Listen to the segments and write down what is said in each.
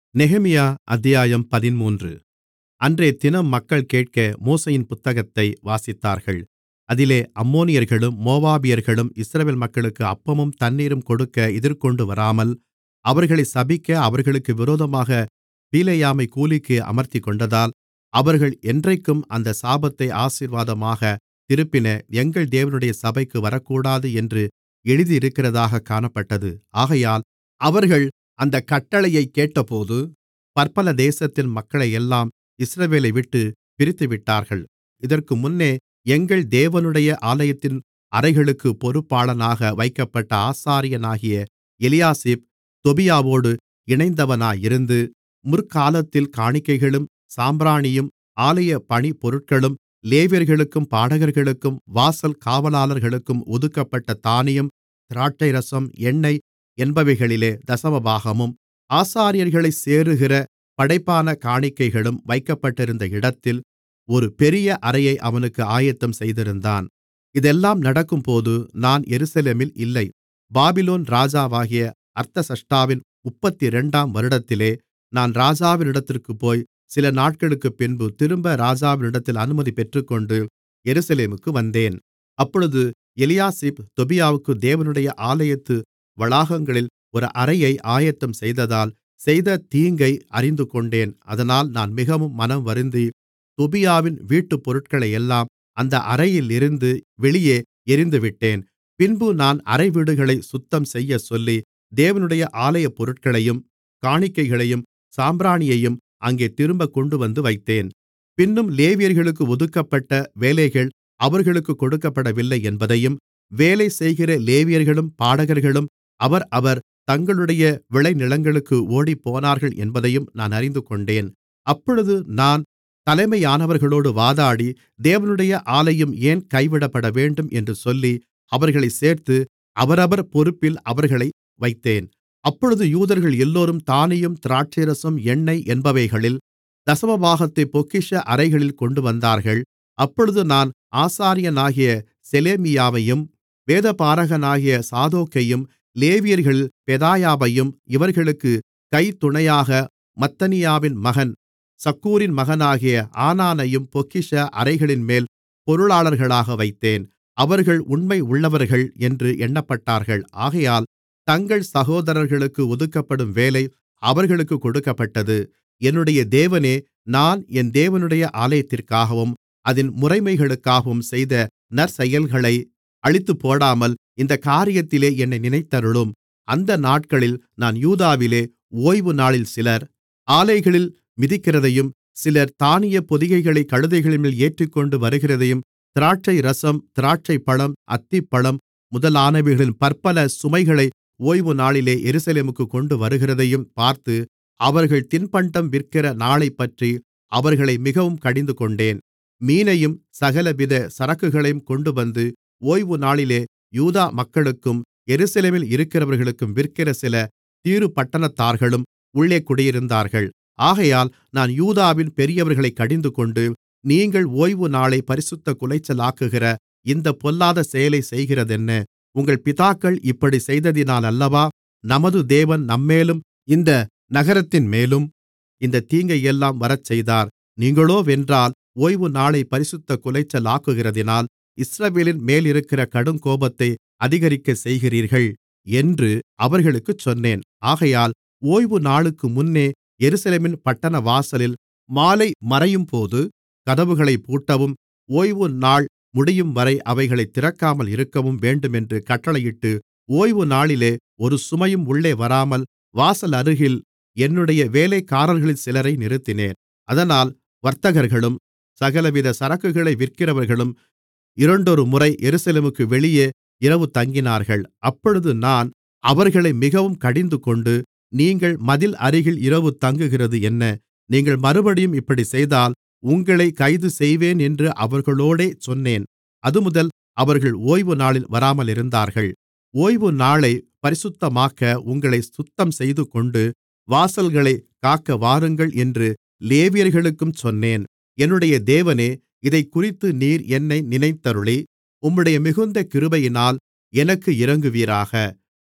நெகேமியா அத்தியாயம் பதிமூன்று அன்றையதினம் மக்கள் கேட்க மோசேயின் புத்தகத்தை வாசித்தார்கள் அதிலே அம்மோனியர்களும் மோவாபியர்களும் இஸ்ரவேல் மக்களுக்கு அப்பமும் தண்ணீரும் கொடுக்க எதிர்கொண்டுவராமல் அவர்களைச் சபிக்க அவர்களுக்கு விரோதமாக பிலேயாமைக் கூலிக்கு அமர்த்திக்கொண்டதால் அவர்கள் என்றைக்கும் அந்த சாபத்தை ஆசீர்வாதமாகத் திருப்பின எங்கள் தேவனுடைய சபைக்கு வரக்கூடாது என்று எழுதியிருக்கிறதாகக் காணப்பட்டது ஆகையால் அவர்கள் அந்தக் கட்டளையைக் கேட்டபோது பற்பல தேசத்தின் மக்களையெல்லாம் இஸ்ரவேலைவிட்டுப் பிரித்துவிட்டார்கள் இதற்கு முன்னே எங்கள் தேவனுடைய ஆலயத்தின் அறைகளுக்குப் பொறுப்பாளனாக வைக்கப்பட்ட ஆசாரியனாகிய எலியாசிப் தொபியாவோடு இணைந்தவனாயிருந்து முற்காலத்தில் காணிக்கைகளும் சாம்பிராணியும் ஆலயப் பணிப்பொருட்களும் லேவியர்களுக்கும் பாடகர்களுக்கும் வாசல் காவலாளர்களுக்கும் ஒதுக்கப்பட்ட தானியம் திராட்சைரசம் எண்ணெய் என்பவைகளிலே தசமபாகமும் ஆசாரியர்களைச் சேருகிற படைப்பான காணிக்கைகளும் வைக்கப்பட்டிருந்த இடத்தில் ஒரு பெரிய அறையை அவனுக்கு ஆயத்தம் செய்திருந்தான் இதெல்லாம் நடக்கும்போது நான் எருசலேமில் இல்லை பாபிலோன் ராஜாவாகிய அர்தசஷ்டாவின் முப்பத்திரண்டாம் வருடத்திலே நான் ராஜாவினிடத்திற்குப் போய் சில நாட்களுக்குப்பின்பு திரும்ப ராஜாவினிடத்தில் அனுமதி பெற்றுக்கொண்டு எருசலேமுக்கு வந்தேன் அப்பொழுது எலியாசிப் தொபியாவுக்கு தேவனுடைய ஆலயத்து வளாகங்களில் ஒரு அறையை ஆயத்தம் செய்ததால் செய்த தீங்கை அறிந்துகொண்டேன் அதனால் நான் மிகவும் மனம் வருந்தி தொபியாவின் வீட்டுப் பொருட்களையெல்லாம் அந்த அறையிலிருந்து வெளியே எறிந்துவிட்டேன் பின்பு நான் அறைவீடுகளைச் சுத்தம் செய்யச்சொல்லி தேவனுடைய ஆலயப் பொருட்களையும் காணிக்கைகளையும் சாம்பிராணியையும் அங்கே திரும்பக் கொண்டுவந்து வைத்தேன் பின்னும் லேவியர்களுக்கு ஒதுக்கப்பட்ட வேலைகள் அவர்களுக்குக் கொடுக்கப்படவில்லை என்பதையும் வேலை செய்கிற லேவியர்களும் பாடகர்களும் அவரவர் தங்களுடைய விளைநிலங்களுக்கு ஓடிப்போனார்கள் என்பதையும் நான் அறிந்துகொண்டேன் அப்பொழுது நான் தலைமையானவர்களோடு வாதாடி தேவனுடைய ஆலயம் ஏன் கைவிடப்படவேண்டும் என்று சொல்லி அவர்களைச் சேர்த்து அவரவர் பொறுப்பில் அவர்களை வைத்தேன் அப்பொழுது யூதர்கள் எல்லோரும் தானியம் திராட்சைரசம் எண்ணெய் என்பவைகளில் தசமபாகத்தைப் பொக்கிஷ அறைகளில் கொண்டுவந்தார்கள் அப்பொழுது நான் ஆசாரியனாகிய செலேமியாவையும் வேதபாரகனாகிய சாதோக்கையும் லேவியர்களில் பெதாயாவையும் இவர்களுக்குக் கைத்துணையாக மத்தனியாவின் மகன் சக்கூரின் மகனாகிய ஆனானையும் பொக்கிஷ அறைகளின்மேல் பொருளாளர்களாக வைத்தேன் அவர்கள் உண்மை உள்ளவர்கள் என்று எண்ணப்பட்டார்கள் ஆகையால் தங்கள் சகோதரர்களுக்கு ஒதுக்கப்படும் வேலை அவர்களுக்குக் கொடுக்கப்பட்டது என்னுடைய தேவனே நான் என் தேவனுடைய ஆலயத்திற்காகவும் அதின் முறைமைகளுக்காகவும் செய்த நற்செயல்களை அழித்துப்போடாமல் இந்தக் காரியத்திலே என்னை நினைத்தருளும் அந்த நாட்களில் நான் யூதாவிலே ஓய்வுநாளில் சிலர் ஆலைகளில் மிதிக்கிறதையும் சிலர் தானியப் பொதிகைகளைக் கழுதைகளின்மேல் ஏற்றிக்கொண்டு வருகிறதையும் திராட்சைரசம் திராட்சைப்பழம் அத்திப்பழம் முதலானவைகளின் பற்பல சுமைகளை ஓய்வுநாளிலே எருசலேமுக்குக் கொண்டு வருகிறதையும் பார்த்து அவர்கள் தின்பண்டம் விற்கிற நாளைப்பற்றி அவர்களை மிகவும் கடிந்துகொண்டேன் மீனையும் சகலவித சரக்குகளையும் கொண்டுவந்து ஓய்வுநாளிலே யூதா மக்களுக்கும் எருசலேமில் இருக்கிறவர்களுக்கும் விற்கிற சில தீரு பட்டணத்தார்களும் உள்ளே குடியிருந்தார்கள் ஆகையால் நான் யூதாவின் பெரியவர்களைக் கடிந்துகொண்டு நீங்கள் ஓய்வுநாளை பரிசுத்த குலைச்சலாக்குகிற இந்தப் பொல்லாத செயலைச் செய்கிறதென்ன உங்கள் பிதாக்கள் இப்படிச் செய்ததினாலல்லவா நமது தேவன் நம்மேலும் இந்த நகரத்தின்மேலும் இந்தத் தீங்கையெல்லாம் வரச்செய்தார் நீங்களோவென்றால் ஓய்வுநாளைப் பரிசுத்த குலைச்சலாக்குகிறதினால் இஸ்ரவேலின் மேலிருக்கிற கடுங்கோபத்தை அதிகரிக்கச் செய்கிறீர்கள் என்று அவர்களுக்குச் சொன்னேன் ஆகையால் ஓய்வுநாளுக்கு முன்னே எருசலேமின் பட்டணவாசலில் மாலை மறையும்போது கதவுகளைப் பூட்டவும் ஓய்வுநாள் முடியும்வரை அவைகளைத் திறக்காமல் இருக்கவும் வேண்டுமென்று கட்டளையிட்டு ஓய்வுநாளிலே ஒரு சுமையும் உள்ளே வராமல் வாசல் அருகில் என்னுடைய வேலைக்காரர்களில் சிலரை நிறுத்தினேன் அதனால் வர்த்தகர்களும் சகலவித சரக்குகளை விற்கிறவர்களும் இரண்டொருமுறை எருசலேமுக்கு வெளியே இரவு தங்கினார்கள் அப்பொழுது நான் அவர்களை மிகவும் கடிந்துகொண்டு நீங்கள் மதில் அருகில் இரவு தங்குகிறது என்ன நீங்கள் மறுபடியும் இப்படிச் செய்தால் உங்களைக் கைது செய்வேன் என்று அவர்களோடே சொன்னேன் அதுமுதல் அவர்கள் ஓய்வுநாளில் வராமலிருந்தார்கள் ஓய்வுநாளைப் பரிசுத்தமாக்க உங்களைச் சுத்தம் செய்துகொண்டு வாசல்களைக் காக்க வாருங்கள் என்று லேவியர்களுக்கும் சொன்னேன் என்னுடைய தேவனே இதைக்குறித்து நீர் என்னை நினைத்தருளி உம்முடைய மிகுந்த கிருபையினால் எனக்கு இரங்குவீராக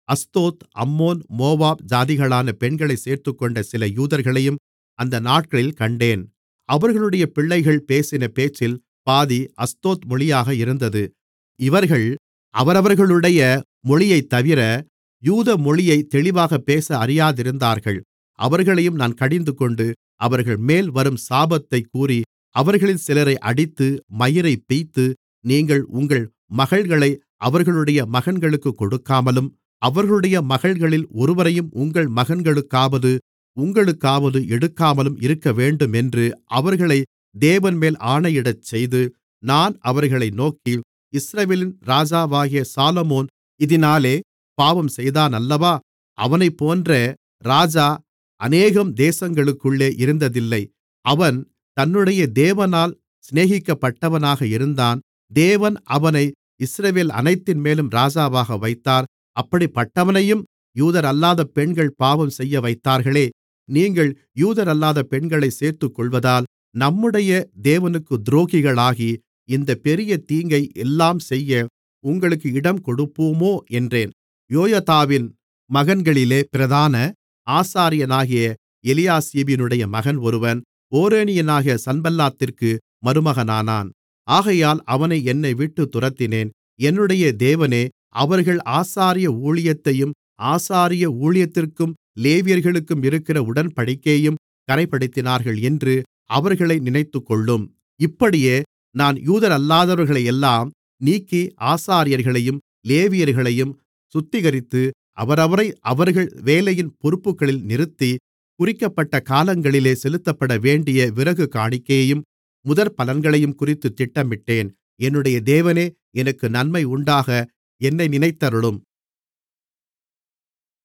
அஸ்தோத் அம்மோன் மோவாப் ஜாதிகளான பெண்களைச் சேர்த்துக்கொண்ட சில யூதர்களையும் அந்த நாட்களில் கண்டேன் அவர்களுடைய பிள்ளைகள் பேசின பேச்சில் பாதி அஸ்தோத் மொழியாக இருந்தது இவர்கள் அவரவர்களுடைய மொழியைத்தவிர யூத மொழியைத் தெளிவாகப் பேச அறியாதிருந்தார்கள் அவர்களையும் நான் கடிந்துகொண்டு அவர்கள்மேல் வரும் சாபத்தைக் கூறி அவர்களில் சிலரை அடித்து மயிரைப் பிய்த்து நீங்கள் உங்கள் மகள்களை அவர்களுடைய மகன்களுக்குக் கொடுக்காமலும் அவர்களுடைய மகள்களில் ஒருவரையும் உங்கள் மகன்களுக்காவது உங்களுக்காவது எடுக்காமலும் இருக்கவேண்டுமென்று அவர்களை தேவன்மேல் ஆணையிடச்செய்து நான் அவர்களை நோக்கி இஸ்ரவேலின் ராஜாவாகிய சாலொமோன் இதினாலே பாவம் செய்தானல்லவா அவனைப்போன்ற ராஜா அநேகம் தேசங்களுக்குள்ளே இருந்ததில்லை அவன் தன்னுடைய தேவனால் சிநேகிக்கப்பட்டவனாக இருந்தான் தேவன் அவனை இஸ்ரவேல் அனைத்தின்மேலும் ராஜாவாக வைத்தார் அப்படிப்பட்டவனையும் யூதரல்லாத பெண்கள் பாவம் செய்யவைத்தார்களே நீங்கள் யூதரல்லாத பெண்களைச் சேர்த்துக்கொள்வதால் நம்முடைய தேவனுக்குத் துரோகிகளாகி இந்தப் பெரிய தீங்கை எல்லாம் செய்ய உங்களுக்கு இடம் கொடுப்போமோ என்றேன் யோயதாவின் மகன்களிலே பிரதான ஆசாரியனாகிய எலியாசிபினுடைய மகன் ஒருவன் ஓரோனியனாகிய சன்பல்லாத்திற்கு மருமகனானான் ஆகையால் அவனை என்னைவிட்டுத் துரத்தினேன் என்னுடைய தேவனே அவர்கள் ஆசாரிய ஊழியத்தையும் ஆசாரிய ஊழியத்திற்கும் லேவியர்களுக்கும் இருக்கிற உடன்படிக்கையையும் கறைப்படுத்தினார்கள் என்று அவர்களை நினைத்துக்கொள்ளும் இப்படியே நான் யூதரல்லாதவர்களையெல்லாம் நீக்கி ஆசாரியர்களையும் லேவியர்களையும் சுத்திகரித்து அவரவரை அவர்கள் வேலையின் பொறுப்புகளில் நிறுத்தி குறிக்கப்பட்ட காலங்களிலே செலுத்தப்படவேண்டிய விறகு காணிக்கையையும் முதற்பலன்களையும் குறித்துத் திட்டமிட்டேன் என்னுடைய தேவனே எனக்கு நன்மை உண்டாக என்னை நினைத்தருளும்